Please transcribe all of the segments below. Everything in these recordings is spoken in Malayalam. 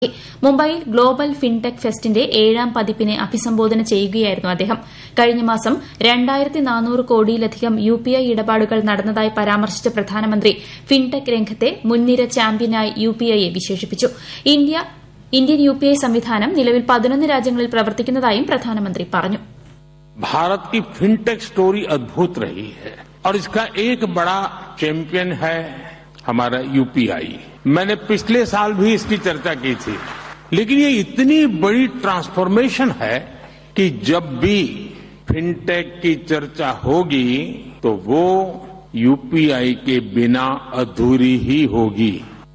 മുംബൈയിൽ ഗ്ലോബൽ ഫിൻടെക് ഫെസ്റ്റിന്റെ ഏഴാം പതിപ്പിനെ അഭിസംബോധന ചെയ്യുകയായിരുന്നു അദ്ദേഹം കഴിഞ്ഞ മാസം കോടിയിലധികം യുപിഐ ഇടപാടുകൾ നടന്നതായി പരാമർശിച്ച പ്രധാനമന്ത്രി ഫിൻടെക് രംഗത്തെ മുൻനിര ചാമ്പ്യനായി യുപിഐയെ വിശേഷിപ്പിച്ചു ഇന്ത്യൻ യുപിഐ സംവിധാനം നിലവിൽ പതിനൊന്ന് രാജ്യങ്ങളിൽ പ്രവർത്തിക്കുന്നതായും പ്രധാനമന്ത്രി പറഞ്ഞു भारत की फिनटेक स्टोरी अद्भुत रही है और इसका एक बड़ा चैंपियन है हमारा यूपीआई मैंने पिछले साल भी इसकी चर्चा की थी लेकिन ये इतनी बड़ी ट्रांसफॉर्मेशन है कि जब भी फिनटेक की चर्चा होगी तो वो यूपीआई के बिना अधूरी ही होगी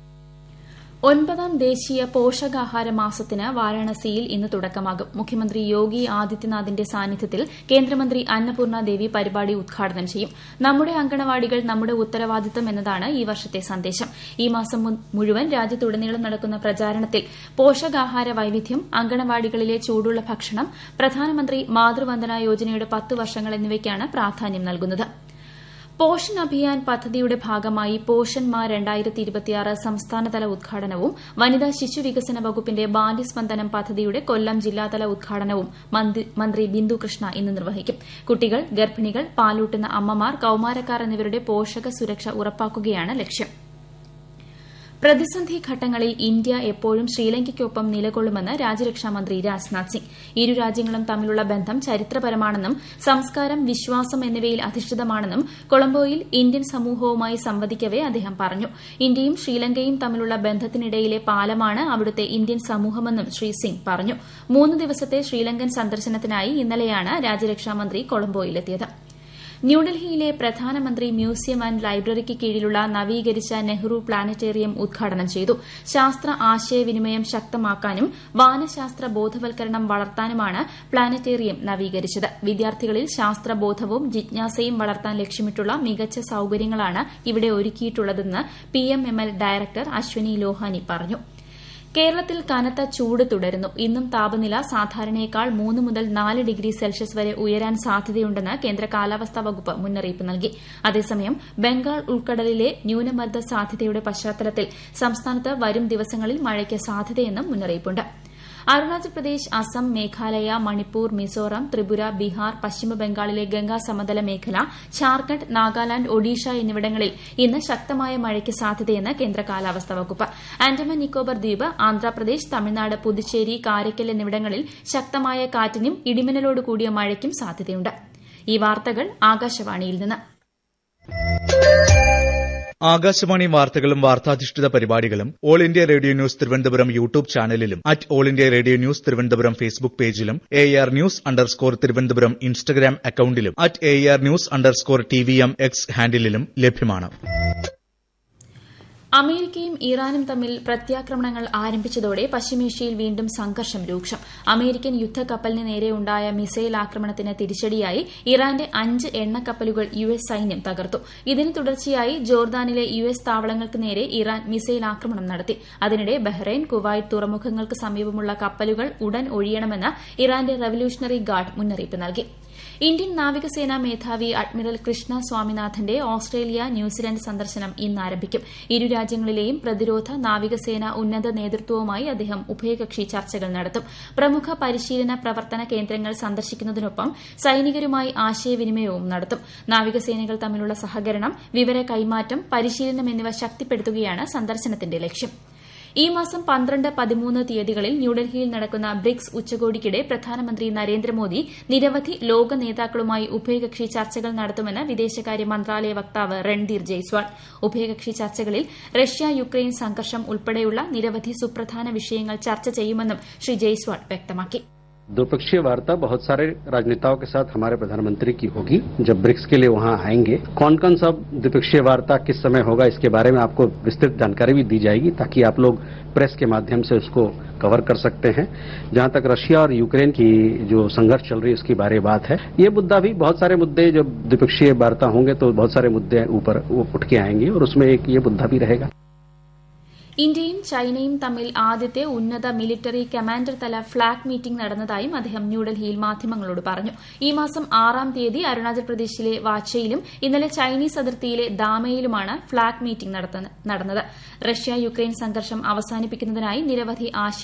ഒൻപതാം ദേശീയ പോഷകാഹാര മാസത്തിന് വാരാണസിയിൽ ഇന്ന് തുടക്കമാകും മുഖ്യമന്ത്രി യോഗി ആദിത്യനാഥിന്റെ സാന്നിധ്യത്തിൽ കേന്ദ്രമന്ത്രി അന്നപൂർണ ദേവി പരിപാടി ഉദ്ഘാടനം ചെയ്യും നമ്മുടെ അങ്കണവാടികൾ നമ്മുടെ ഉത്തരവാദിത്തം എന്നതാണ് ഈ വർഷത്തെ സന്ദേശം ഈ മാസം മുഴുവൻ രാജ്യത്തുടനീളം നടക്കുന്ന പ്രചാരണത്തിൽ പോഷകാഹാര വൈവിധ്യം അങ്കണവാടികളിലെ ചൂടുള്ള ഭക്ഷണം പ്രധാനമന്ത്രി മാതൃവന്ദന യോജനയുടെ പത്ത് വർഷങ്ങൾ എന്നിവയ്ക്കാണ് പ്രാധാന്യം നൽകുന്നത് പോഷൻ അഭിയാൻ പദ്ധതിയുടെ ഭാഗമായി പോഷൻ മാ സംസ്ഥാനതല ഉദ്ഘാടനവും വനിതാ ശിശു വികസന വകുപ്പിന്റെ ബാല്യസ്പന്ദനം പദ്ധതിയുടെ കൊല്ലം ജില്ലാതല ഉദ്ഘാടനവും മന്ത്രി ബിന്ദു കൃഷ്ണ ഇന്ന് നിർവഹിക്കും കുട്ടികൾ ഗർഭിണികൾ പാലൂട്ടുന്ന അമ്മമാർ കൌമാരക്കാർ എന്നിവരുടെ പോഷക സുരക്ഷ ഉറപ്പാക്കുകയാണ് ലക്ഷ്യം പ്രതിസന്ധി ഘട്ടങ്ങളിൽ ഇന്ത്യ എപ്പോഴും ശ്രീലങ്കയ്ക്കൊപ്പം നിലകൊള്ളുമെന്ന് രാജ്യരക്ഷാമന്ത്രി രാജ്നാഥ് സിംഗ് ഇരു രാജ്യങ്ങളും തമ്മിലുള്ള ബന്ധം ചരിത്രപരമാണെന്നും സംസ്കാരം വിശ്വാസം എന്നിവയിൽ അധിഷ്ഠിതമാണെന്നും കൊളംബോയിൽ ഇന്ത്യൻ സമൂഹവുമായി സംവദിക്കവെ അദ്ദേഹം പറഞ്ഞു ഇന്ത്യയും ശ്രീലങ്കയും തമ്മിലുള്ള ബന്ധത്തിനിടയിലെ പാലമാണ് അവിടുത്തെ ഇന്ത്യൻ സമൂഹമെന്നും ശ്രീ സിംഗ് പറഞ്ഞു മൂന്ന് ദിവസത്തെ ശ്രീലങ്കൻ സന്ദർശനത്തിനായി ഇന്നലെയാണ് രാജ്യരക്ഷാമന്ത്രി കൊളംബോയിലെത്തിയത് ന്യൂഡൽഹിയിലെ പ്രധാനമന്ത്രി മ്യൂസിയം ആന്റ് ലൈബ്രറിക്ക് കീഴിലുള്ള നവീകരിച്ച നെഹ്റു പ്ലാനറ്റേറിയം ഉദ്ഘാടനം ചെയ്തു ശാസ്ത്ര ആശയവിനിമയം ശക്തമാക്കാനും വാനശാസ്ത്ര ബോധവൽക്കരണം വളർത്താനുമാണ് പ്ലാനറ്റേറിയം നവീകരിച്ചത് വിദ്യാർത്ഥികളിൽ ശാസ്ത്രബോധവും ജിജ്ഞാസയും വളർത്താൻ ലക്ഷ്യമിട്ടുള്ള മികച്ച സൌകര്യങ്ങളാണ് ഇവിടെ ഒരുക്കിയിട്ടുള്ളതെന്ന് പിഎംഎംഎൽ ഡയറക്ടർ അശ്വനി ലോഹാനി പറഞ്ഞു കേരളത്തിൽ കനത്ത ചൂട് തുടരുന്നു ഇന്നും താപനില സാധാരണയേക്കാൾ മൂന്ന് മുതൽ നാല് ഡിഗ്രി സെൽഷ്യസ് വരെ ഉയരാൻ സാധ്യതയുണ്ടെന്ന് കേന്ദ്ര കാലാവസ്ഥാ വകുപ്പ് മുന്നറിയിപ്പ് നൽകി അതേസമയം ബംഗാൾ ഉൾക്കടലിലെ ന്യൂനമർദ്ദ സാധ്യതയുടെ പശ്ചാത്തലത്തിൽ സംസ്ഥാനത്ത് വരും ദിവസങ്ങളിൽ മഴയ്ക്ക് സാധ്യതയെന്നും മുന്നറിയിപ്പുണ്ട് അരുണാചൽ പ്രദേശ് അസം മേഘാലയ മണിപ്പൂർ മിസോറാം ത്രിപുര ബീഹാർ പശ്ചിമബംഗാളിലെ ഗംഗാ സമതല മേഖല ഝാർഖണ്ഡ് നാഗാലാന്റ് ഒഡീഷ എന്നിവിടങ്ങളിൽ ഇന്ന് ശക്തമായ മഴയ്ക്ക് സാധ്യതയെന്ന് കേന്ദ്ര കാലാവസ്ഥാ വകുപ്പ് ആൻഡമാൻ നിക്കോബർ ദ്വീപ് ആന്ധ്രാപ്രദേശ് തമിഴ്നാട് പുതുച്ചേരി കാരയ്ക്കൽ എന്നിവിടങ്ങളിൽ ശക്തമായ കാറ്റിനും ഇടിമിന്നലോട് കൂടിയ മഴയ്ക്കും സാധ്യതയുണ്ട് ഈ വാർത്തകൾ ആകാശവാണിയിൽ നിന്ന് ആകാശവാണി വാർത്തകളും വാർത്താധിഷ്ഠിത പരിപാടികളും All India Radio news Thiruvananthapuram YouTube ചാനലിലും at All India Radio news Thiruvananthapuram Facebook പേജിലും A R news underscore Thiruvananthapuram Instagram അക്കൌണ്ടിലും at A R news underscore T V M X ഹാൻഡിലും ലഭ്യമാണ് അമേരിക്കയും ഇറാനും തമ്മിൽ പ്രത്യാക്രമണങ്ങൾ ആരംഭിച്ചതോടെ പശ്ചിമേഷ്യയിൽ വീണ്ടും സംഘർഷം രൂക്ഷം അമേരിക്കൻ യുദ്ധക്കപ്പലിന് നേരെയുണ്ടായ മിസൈൽ ആക്രമണത്തിന് തിരിച്ചടിയായി ഇറാന്റെ അഞ്ച് എണ്ണക്കപ്പലുകൾ യു എസ് സൈന്യം തകർത്തു ഇതിന് തുടർച്ചയായി ജോർദാനിലെ യു എസ് താവളങ്ങൾക്ക് നേരെ ഇറാൻ മിസൈൽ ആക്രമണം നടത്തി അതിനിടെ ബഹ്റൈൻ കുവൈറ്റ് തുറമുഖങ്ങൾക്ക് സമീപമുള്ള കപ്പലുകൾ ഉടൻ ഒഴിയണമെന്ന് ഇറാന്റെ റവല്യൂഷണറി ഗാർഡ് മുന്നറിയിപ്പ് നൽകി ഇന്ത്യൻ നാവികസേനാ മേധാവി അഡ്മിറൽ കൃഷ്ണ സ്വാമിനാഥന്റെ ഓസ്ട്രേലിയ ന്യൂസിലൻഡ് സന്ദർശനം ഇന്ന് ആരംഭിക്കും ഇരു രാജ്യങ്ങളിലെയും പ്രതിരോധ നാവികസേന ഉന്നത നേതൃത്വവുമായി അദ്ദേഹം ഉഭയകക്ഷി ചർച്ചകൾ നടത്തും പ്രമുഖ പരിശീലന പ്രവർത്തന കേന്ദ്രങ്ങൾ സന്ദർശിക്കുന്നതിനൊപ്പം സൈനികരുമായി ആശയവിനിമയവും നടത്തും നാവികസേനകൾ തമ്മിലുള്ള സഹകരണം വിവര കൈമാറ്റം പരിശീലനം എന്നിവ ശക്തിപ്പെടുത്തുകയാണ് സന്ദർശനത്തിന്റെ ലക്ഷ്യം ഈ മാസം പന്ത്രണ്ട് പതിമൂന്ന് തീയതികളിൽ ന്യൂഡൽഹിയിൽ നടക്കുന്ന ബ്രിക്സ് ഉച്ചകോടിക്കിടെ പ്രധാനമന്ത്രി നരേന്ദ്രമോദി നിരവധി ലോക നേതാക്കളുമായി ഉഭയകക്ഷി ചർച്ചകൾ നടത്തുമെന്ന് വിദേശകാര്യ മന്ത്രാലയ വക്താവ് രൺധീർ ജയ്സ്വാൾ ഉഭയകക്ഷി ചർച്ചകളിൽ റഷ്യ യുക്രൈൻ സംഘർഷം ഉൾപ്പെടെയുള്ള നിരവധി സുപ്രധാന വിഷയങ്ങൾ ചർച്ച ചെയ്യുമെന്നും ശ്രീ ജയ്സ്വാൾ വ്യക്തമാക്കി द्विपक्षीय वार्ता बहुत सारे राजनेताओं के साथ हमारे प्रधानमंत्री की होगी जब ब्रिक्स के लिए वहां आएंगे कौन कौन सा द्विपक्षीय वार्ता किस समय होगा इसके बारे में आपको विस्तृत जानकारी भी दी जाएगी ताकि आप लोग प्रेस के माध्यम से उसको कवर कर सकते हैं जहां तक रशिया और यूक्रेन की जो संघर्ष चल रही है उसके बारे बात है ये मुद्दा भी बहुत सारे मुद्दे जब द्विपक्षीय वार्ता होंगे तो बहुत सारे मुद्दे ऊपर उठ के आएंगे और उसमें एक ये मुद्दा भी रहेगा ഇന്ത്യയും ചൈനയും തമ്മിൽ ആദ്യത്തെ ഉന്നത മിലിറ്ററി കമാൻഡർ തല ഫ്ളാഗ് മീറ്റിംഗ് നടന്നതായും അദ്ദേഹം ന്യൂഡൽഹിയിൽ മാധ്യമങ്ങളോട് പറഞ്ഞു ഈ മാസം ആറാം തീയതി അരുണാചൽ പ്രദേശിലെ വാച്ചയിലും ഇന്നലെ ചൈനീസ് അതിർത്തിയിലെ ദാമയിലുമാണ് ഫ്ളാഗ് മീറ്റിംഗ് നടന്നത് റഷ്യ യുക്രൈൻ സംഘർഷം അവസാനിപ്പിക്കുന്നതിനായി നിരവധി ആശയ